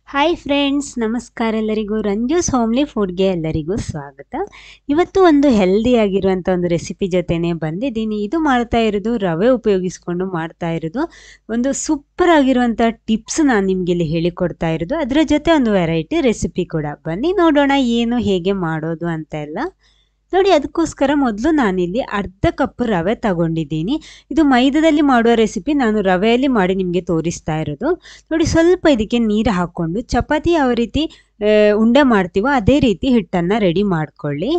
hi friends ನಮಸ್ಕಾರ ಎಲ್ಲರಿಗೂ ರಂಜೂಸ್ homely ಫುಡ್ಗೆ ಎಲ್ಲರಿಗೂ ಸ್ವಾಗತ ಇವತ್ತು ಒಂದು ಹೆಲ್ದಿ ಆಗಿರುವಂಥ ಒಂದು ರೆಸಿಪಿ ಜೊತೆನೇ ಬಂದಿದ್ದೀನಿ ಇದು ಮಾಡ್ತಾ ಇರೋದು ರವೆ ಉಪಯೋಗಿಸ್ಕೊಂಡು ಮಾಡ್ತಾ ಇರೋದು ಒಂದು ಸೂಪರ್ ಆಗಿರುವಂಥ ಟಿಪ್ಸ್ ನಾನು ನಿಮಗೆ ಇಲ್ಲಿ ಹೇಳಿಕೊಡ್ತಾ ಇರೋದು ಅದರ ಜೊತೆ ಒಂದು ವೆರೈಟಿ ರೆಸಿಪಿ ಕೂಡ ಬನ್ನಿ ನೋಡೋಣ ಏನು ಹೇಗೆ ಮಾಡೋದು ಅಂತ ಎಲ್ಲ ನೋಡಿ ಅದಕ್ಕೋಸ್ಕರ ಮೊದಲು ನಾನಿಲ್ಲಿ ಅರ್ಧ ಕಪ್ ರವೆ ತಗೊಂಡಿದ್ದೀನಿ ಇದು ಮೈದಾದಲ್ಲಿ ಮಾಡುವ ರೆಸಿಪಿ ನಾನು ರವೆಯಲ್ಲಿ ಮಾಡಿ ನಿಮಗೆ ತೋರಿಸ್ತಾ ಇರೋದು ನೋಡಿ ಸ್ವಲ್ಪ ಇದಕ್ಕೆ ನೀರು ಹಾಕ್ಕೊಂಡು ಚಪಾತಿ ಯಾವ ರೀತಿ ಆ, ಉಂಡೆ ಮಾಡ್ತೀವೋ ಅದೇ ರೀತಿ ಹಿಟ್ಟನ್ನು ರೆಡಿ ಮಾಡ್ಕೊಳ್ಳಿ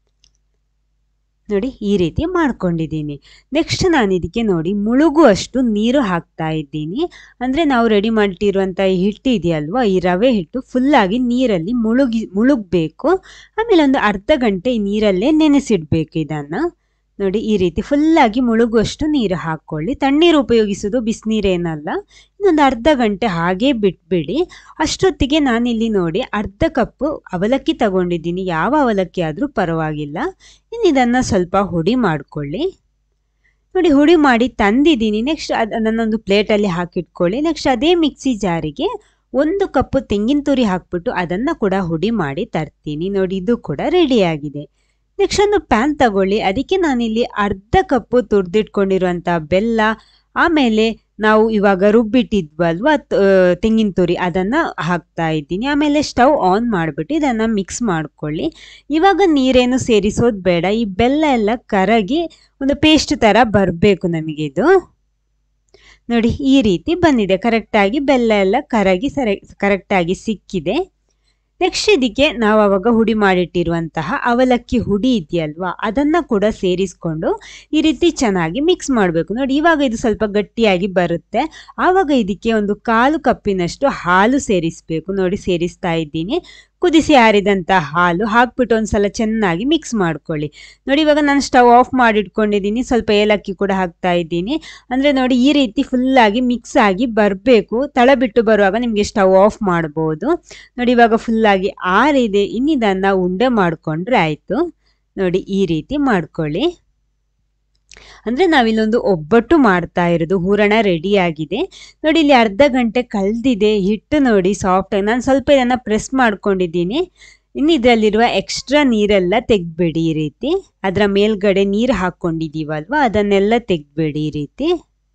ನೋಡಿ ಈ ರೀತಿ ಮಾಡ್ಕೊಂಡಿದ್ದೀನಿ ನೆಕ್ಸ್ಟ್ ನಾನು ಇದಕ್ಕೆ ನೋಡಿ ಮುಳುಗುವಷ್ಟು ನೀರು ಹಾಕ್ತಾ ಇದ್ದೀನಿ ಅಂದರೆ ನಾವು ರೆಡಿ ಮಾಡಿಟ್ಟಿರುವಂಥ ಈ ಹಿಟ್ಟು ಇದೆಯಲ್ವಾ ಈ ರವೆ ಹಿಟ್ಟು ಫುಲ್ಲಾಗಿ ನೀರಲ್ಲಿ ಮುಳುಗಿ ಮುಳುಗಬೇಕು ಆಮೇಲೆ ಒಂದು ಅರ್ಧ ಗಂಟೆ ಈ ನೀರಲ್ಲೇ ನೆನೆಸಿಡ್ಬೇಕು ಇದನ್ನು ನೋಡಿ ಈ ರೀತಿ ಫುಲ್ಲಾಗಿ ಮುಳುಗುವಷ್ಟು ನೀರು ಹಾಕ್ಕೊಳ್ಳಿ ತಣ್ಣೀರು ಉಪಯೋಗಿಸೋದು ಬಿಸಿನೀರೇನಲ್ಲ ಇನ್ನೊಂದು ಅರ್ಧ ಗಂಟೆ ಹಾಗೇ ಬಿಟ್ಬಿಡಿ ಅಷ್ಟೊತ್ತಿಗೆ ನಾನಿಲ್ಲಿ ನೋಡಿ ಅರ್ಧ ಕಪ್ಪು ಅವಲಕ್ಕಿ ತಗೊಂಡಿದ್ದೀನಿ ಯಾವ ಅವಲಕ್ಕಿ ಆದರೂ ಪರವಾಗಿಲ್ಲ ಇನ್ನು ಇದನ್ನು ಸ್ವಲ್ಪ ಹುಡಿ ಮಾಡ್ಕೊಳ್ಳಿ ನೋಡಿ ಹುಡಿ ಮಾಡಿ ತಂದಿದ್ದೀನಿ ನೆಕ್ಸ್ಟ್ ಅದು ಅದನ್ನೊಂದು ಪ್ಲೇಟಲ್ಲಿ ಹಾಕಿಟ್ಕೊಳ್ಳಿ ನೆಕ್ಸ್ಟ್ ಅದೇ ಮಿಕ್ಸಿ ಜಾರಿಗೆ ಒಂದು ಕಪ್ಪು ತೆಂಗಿನ ತುರಿ ಹಾಕ್ಬಿಟ್ಟು ಅದನ್ನು ಕೂಡ ಹುಡಿ ಮಾಡಿ ತರ್ತೀನಿ ನೋಡಿ ಇದು ಕೂಡ ರೆಡಿಯಾಗಿದೆ ನೆಕ್ಸ್ಟ್ ಒಂದು ಪ್ಯಾನ್ ತಗೊಳ್ಳಿ ಅದಕ್ಕೆ ನಾನಿಲ್ಲಿ ಅರ್ಧ ಕಪ್ಪು ತುರಿದಿಟ್ಕೊಂಡಿರುವಂಥ ಬೆಲ್ಲ ಆಮೇಲೆ ನಾವು ಇವಾಗ ರುಬ್ಬಿಟ್ಟಿದ್ವಲ್ವ ತ- ತೆಂಗಿನ ತುರಿ ಅದನ್ನು ಹಾಕ್ತಾ ಇದ್ದೀನಿ ಆಮೇಲೆ ಸ್ಟವ್ ಆನ್ ಮಾಡಿಬಿಟ್ಟು ಇದನ್ನು ಮಿಕ್ಸ್ ಮಾಡ್ಕೊಳ್ಳಿ ಇವಾಗ ನೀರೇನು ಸೇರಿಸೋದು ಬೇಡ ಈ ಬೆಲ್ಲ ಎಲ್ಲ ಕರಗಿ ಒಂದು ಪೇಸ್ಟ್ ಥರ ಬರಬೇಕು ನಮಗಿದು ನೋಡಿ ಈ ರೀತಿ ಬಂದಿದೆ ಕರೆಕ್ಟಾಗಿ ಬೆಲ್ಲ ಎಲ್ಲ ಕರಗಿ ಸರಿ ಕರೆಕ್ಟಾಗಿ ಸಿಕ್ಕಿದೆ ನೆಕ್ಸ್ಟ್ ಇದಕ್ಕೆ ನಾವು ಅವಾಗ ಹುಡಿ ಮಾಡಿಟ್ಟಿರುವಂತಹ ಅವಲಕ್ಕಿ ಹುಡಿ ಇದೆಯಲ್ವಾ ಅದನ್ನು ಕೂಡ ಸೇರಿಸ್ಕೊಂಡು ಈ ರೀತಿ ಚೆನ್ನಾಗಿ ಮಿಕ್ಸ್ ಮಾಡಬೇಕು ನೋಡಿ ಇವಾಗ ಇದು ಸ್ವಲ್ಪ ಗಟ್ಟಿಯಾಗಿ ಬರುತ್ತೆ ಆವಾಗ ಇದಕ್ಕೆ ಒಂದು ಕಾಲು ಕಪ್ಪಿನಷ್ಟು ಹಾಲು ಸೇರಿಸಬೇಕು ನೋಡಿ ಸೇರಿಸ್ತಾ ಇದ್ದೀನಿ ಕುದಿಸಿ ಆರಿದಂಥ ಹಾಲು ಹಾಕ್ಬಿಟ್ಟು ಒಂದ್ಸಲ ಚೆನ್ನಾಗಿ ಮಿಕ್ಸ್ ಮಾಡ್ಕೊಳ್ಳಿ ನೋಡಿ ಇವಾಗ ನಾನು ಸ್ಟವ್ ಆಫ್ ಮಾಡಿಟ್ಕೊಂಡಿದ್ದೀನಿ ಸ್ವಲ್ಪ ಏಲಕ್ಕಿ ಕೂಡ ಹಾಕ್ತಾ ಇದ್ದೀನಿ ಅಂದರೆ ನೋಡಿ ಈ ರೀತಿ ಫುಲ್ಲಾಗಿ ಮಿಕ್ಸ್ ಆಗಿ ಬರಬೇಕು ತಳ ಬಿಟ್ಟು ಬರುವಾಗ ನಿಮಗೆ ಸ್ಟವ್ ಆಫ್ ಮಾಡ್ಬೋದು ನೋಡಿ ಇವಾಗ ಫುಲ್ಲಾಗಿ ಆರಿದೆ ಇನ್ನಿದನ್ನು ಉಂಡೆ ಮಾಡಿಕೊಂಡ್ರೆ ಆಯಿತು ನೋಡಿ ಈ ರೀತಿ ಮಾಡ್ಕೊಳ್ಳಿ ಅಂದರೆ ನಾವಿಲ್ಲೊಂದು ಒಬ್ಬಟ್ಟು ಮಾಡ್ತಾ ಇರೋದು ಹೂರಣ ರೆಡಿ ಆಗಿದೆ ನೋಡಿ ಇಲ್ಲಿ ಅರ್ಧ ಗಂಟೆ ಕಳೆದಿದೆ ಹಿಟ್ಟು ನೋಡಿ ಸಾಫ್ಟ್ ಆಗಿ ನಾನು ಸ್ವಲ್ಪ ಇದನ್ನು ಪ್ರೆಸ್ ಮಾಡ್ಕೊಂಡಿದ್ದೀನಿ ಇನ್ನು ಇದರಲ್ಲಿರುವ ಎಕ್ಸ್ಟ್ರಾ ನೀರೆಲ್ಲ ತೆಗ್ದ್ಬಿಡಿ ಈ ರೀತಿ ಅದರ ಮೇಲ್ಗಡೆ ನೀರು ಹಾಕ್ಕೊಂಡಿದ್ದೀವಲ್ವ ಅದನ್ನೆಲ್ಲ ತೆಗ್ದ್ಬಿಡಿ ಈ ರೀತಿ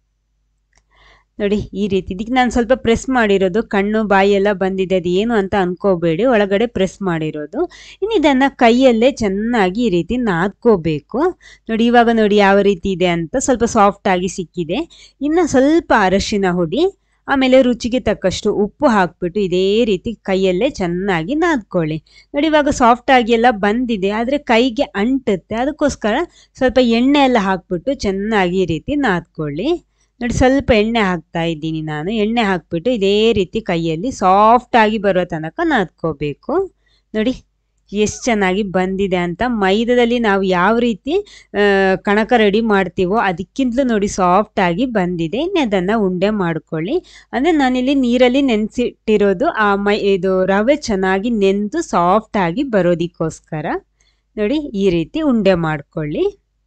ನೋಡಿ ಈ ರೀತಿ ಇದಕ್ಕೆ ನಾನು ಸ್ವಲ್ಪ ಪ್ರೆಸ್ ಮಾಡಿರೋದು ಕಣ್ಣು ಬಾಯಿ ಎಲ್ಲ ಬಂದಿದೆ ಅದು ಏನು ಅಂತ ಅನ್ಕೋಬೇಡಿ ಒಳಗಡೆ ಪ್ರೆಸ್ ಮಾಡಿರೋದು ಇನ್ನು ಇದನ್ನು ಕೈಯಲ್ಲೇ ಚೆನ್ನಾಗಿ ಈ ರೀತಿ ನಾದ್ಕೋಬೇಕು ನೋಡಿ ಇವಾಗ ನೋಡಿ ಯಾವ ರೀತಿ ಇದೆ ಅಂತ ಸ್ವಲ್ಪ ಸಾಫ್ಟ್ ಆಗಿ ಸಿಕ್ಕಿದೆ ಇನ್ನು ಸ್ವಲ್ಪ ಅರಶಿನ ಹುಡಿ ಆಮೇಲೆ ರುಚಿಗೆ ತಕ್ಕಷ್ಟು ಉಪ್ಪು ಹಾಕ್ಬಿಟ್ಟು ಇದೇ ರೀತಿ ಕೈಯಲ್ಲೇ ಚೆನ್ನಾಗಿ ನಾದ್ಕೊಳ್ಳಿ ನೋಡಿ ಇವಾಗ ಸಾಫ್ಟ್ ಆಗಿ ಎಲ್ಲ ಬಂದಿದೆ ಆದರೆ ಕೈಗೆ ಅಂಟುತ್ತೆ ಅದಕ್ಕೋಸ್ಕರ ಸ್ವಲ್ಪ ಎಣ್ಣೆ ಎಲ್ಲ ಹಾಕ್ಬಿಟ್ಟು ಚೆನ್ನಾಗಿ ಈ ರೀತಿ ನಾದ್ಕೊಳ್ಳಿ ನೋಡಿ ಸ್ವಲ್ಪ ಎಣ್ಣೆ ಹಾಕ್ತಾ ಇದ್ದೀನಿ ನಾನು ಎಣ್ಣೆ ಹಾಕ್ಬಿಟ್ಟು ಇದೇ ರೀತಿ ಕೈಯಲ್ಲಿ ಸಾಫ್ಟ್ ಆಗಿ ಬರೋ ತನಕ ನಾದ್ಕೋಬೇಕು ನೋಡಿ ಎಷ್ಟು ಚೆನ್ನಾಗಿ ಬಂದಿದೆ ಅಂತ ಮೈದಾದಲ್ಲಿ ನಾವು ಯಾವ ರೀತಿ ಆ, ಕಣಕ ರೆಡಿ ಮಾಡ್ತೀವೋ ಅದಕ್ಕಿಂತಲೂ ನೋಡಿ ಸಾಫ್ಟ್ ಆಗಿ ಬಂದಿದೆ ಇನ್ನು ಅದನ್ನು ಉಂಡೆ ಮಾಡ್ಕೊಳ್ಳಿ ಅಂದರೆ ನಾನಿಲ್ಲಿ ನೀರಲ್ಲಿ ನೆನೆಸಿಟ್ಟಿರೋದು ಆ ಮೈ ಇದು ರವೆ ಚೆನ್ನಾಗಿ ನೆಂದು ಸಾಫ್ಟ್ ಆಗಿ ಬರೋದಕ್ಕೋಸ್ಕರ ನೋಡಿ ಈ ರೀತಿ ಉಂಡೆ ಮಾಡ್ಕೊಳ್ಳಿ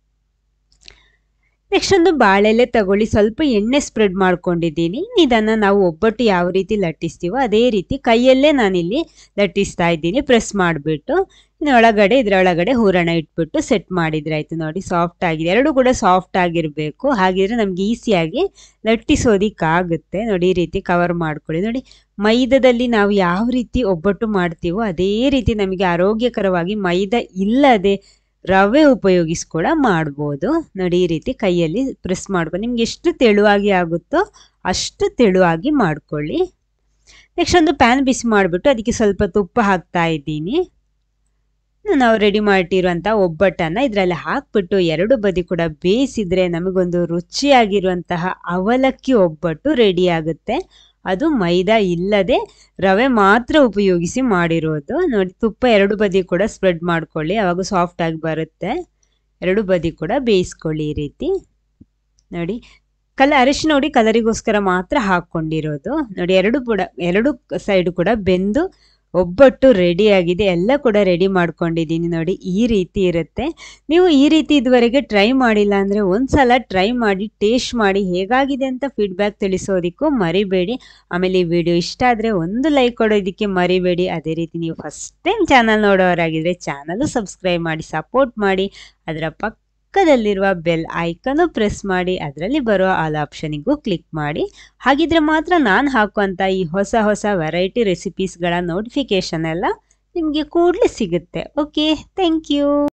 ನೆಕ್ಸ್ಟ್ ಒಂದು ಬಾಳೆಲೆ ತಗೊಳ್ಳಿ ಸ್ವಲ್ಪ ಎಣ್ಣೆ ಸ್ಪ್ರೆಡ್ ಮಾಡ್ಕೊಂಡಿದ್ದೀನಿ ಇದನ್ನು ನಾವು ಒಬ್ಬಟ್ಟು ಯಾವ ರೀತಿ ಲಟ್ಟಿಸ್ತೀವೋ ಅದೇ ರೀತಿ ಕೈಯಲ್ಲೇ ನಾನಿಲ್ಲಿ ಲಟ್ಟಿಸ್ತಾ ಇದ್ದೀನಿ ಪ್ರೆಸ್ ಮಾಡಿಬಿಟ್ಟು ಇನ್ನು ಒಳಗಡೆ ಇದರೊಳಗಡೆ ಹೂರಣ ಇಟ್ಬಿಟ್ಟು ಸೆಟ್ ಮಾಡಿದ್ರೆ ಆಯಿತು ನೋಡಿ ಸಾಫ್ಟ್ ಆಗಿದೆ ಎರಡು ಕೂಡ ಸಾಫ್ಟ್ ಆಗಿರಬೇಕು ಹಾಗಿದ್ರೆ ನಮ್ಗೆ ಈಸಿಯಾಗಿ ಲಟ್ಟಿಸೋದಿಕ್ಕಾಗುತ್ತೆ ನೋಡಿ ಈ ರೀತಿ ಕವರ್ ಮಾಡ್ಕೊಳ್ಳಿ ನೋಡಿ ಮೈದಾದಲ್ಲಿ ನಾವು ಯಾವ ರೀತಿ ಒಬ್ಬಟ್ಟು ಮಾಡ್ತೀವೋ ಅದೇ ರೀತಿ ನಮಗೆ ಆರೋಗ್ಯಕರವಾಗಿ ಮೈದಾ ಇಲ್ಲದೆ ರವೆ ಉಪಯೋಗಿಸಿ ಕೂಡ ಮಾಡ್ಬೋದು ನೋಡಿ ಈ ರೀತಿ ಕೈಯಲ್ಲಿ ಪ್ರೆಸ್ ಮಾಡ್ಕೊಂಡು ನಿಮ್ಗೆ ಎಷ್ಟು ತೆಳುವಾಗಿ ಆಗುತ್ತೋ ಅಷ್ಟು ತೆಳುವಾಗಿ ಮಾಡ್ಕೊಳ್ಳಿ ನೆಕ್ಸ್ಟ್ ಒಂದು ಪ್ಯಾನ್ ಬಿಸಿ ಮಾಡಿಬಿಟ್ಟು ಅದಕ್ಕೆ ಸ್ವಲ್ಪ ತುಪ್ಪ ಹಾಕ್ತಾ ಇದ್ದೀನಿ ನಾವು ರೆಡಿ ಮಾಡಿಟ್ಟಿರುವಂಥ ಒಬ್ಬಟ್ಟನ್ನು ಇದರಲ್ಲಿ ಹಾಕ್ಬಿಟ್ಟು ಎರಡು ಬದಿ ಕೂಡ ಬೇಯಿಸಿದ್ರೆ ನಮಗೊಂದು ರುಚಿಯಾಗಿರುವಂತಹ ಅವಲಕ್ಕಿ ಒಬ್ಬಟ್ಟು ರೆಡಿ ಆಗುತ್ತೆ ಅದು ಮೈದಾ ಇಲ್ಲದೆ ರವೆ ಮಾತ್ರ ಉಪಯೋಗಿಸಿ ಮಾಡಿರೋದು ನೋಡಿ ತುಪ್ಪ ಎರಡು ಬದಿ ಕೂಡ ಸ್ಪ್ರೆಡ್ ಮಾಡ್ಕೊಳ್ಳಿ ಅವಾಗ ಸಾಫ್ಟ್ ಆಗಿ ಬರುತ್ತೆ ಎರಡು ಬದಿ ಕೂಡ ಬೇಯಿಸ್ಕೊಳ್ಳಿ ಈ ರೀತಿ ನೋಡಿ ಕಲ ಅರಿಶಿನ ನೋಡಿ ಕಲರಿಗೋಸ್ಕರ ಮಾತ್ರ ಹಾಕ್ಕೊಂಡಿರೋದು ನೋಡಿ ಎರಡು ಕೂಡ ಎರಡು ಸೈಡು ಕೂಡ ಬೆಂದು ಒಬ್ಬಟ್ಟು ರೆಡಿ ಆಗಿದೆ ಎಲ್ಲ ಕೂಡ ರೆಡಿ ಮಾಡ್ಕೊಂಡಿದ್ದೀನಿ ನೋಡಿ ಈ ರೀತಿ ಇರುತ್ತೆ ನೀವು ಈ ರೀತಿ ಇದುವರೆಗೆ ಟ್ರೈ ಮಾಡಿಲ್ಲ ಅಂದರೆ ಒಂದ್ಸಲ ಟ್ರೈ ಮಾಡಿ ಟೇಸ್ಟ್ ಮಾಡಿ ಹೇಗಾಗಿದೆ ಅಂತ ಫೀಡ್ಬ್ಯಾಕ್ ತಿಳಿಸೋದಕ್ಕೂ ಮರಿಬೇಡಿ ಆಮೇಲೆ ಈ ವಿಡಿಯೋ ಇಷ್ಟ ಆದರೆ ಒಂದು ಲೈಕ್ ಕೊಡೋದಕ್ಕೆ ಮರಿಬೇಡಿ ಅದೇ ರೀತಿ ನೀವು ಫಸ್ಟ್ ಟೈಮ್ ಚಾನಲ್ ನೋಡೋರಾಗಿದ್ರೆ ಚಾನಲು ಸಬ್ಸ್ಕ್ರೈಬ್ ಮಾಡಿ ಸಪೋರ್ಟ್ ಮಾಡಿ ಅದರ ಪಕ್ಕದಲ್ಲಿರುವ ಬೆಲ್ ಐಕನ್ನು ಪ್ರೆಸ್ ಮಾಡಿ ಅದರಲ್ಲಿ ಬರೋ ಆಲ್ ಆಪ್ಷನಿಗೂ ಕ್ಲಿಕ್ ಮಾಡಿ ಹಾಗಿದ್ರೆ ಮಾತ್ರ ನಾನು ಹಾಕುವಂಥ ಈ ಹೊಸ ಹೊಸ ವೆರೈಟಿ ರೆಸಿಪೀಸ್ಗಳ ನೋಟಿಫಿಕೇಷನ್ ಎಲ್ಲ ನಿಮಗೆ ಕೂಡಲೇ ಸಿಗುತ್ತೆ ಓಕೆ ಥ್ಯಾಂಕ್ ಯು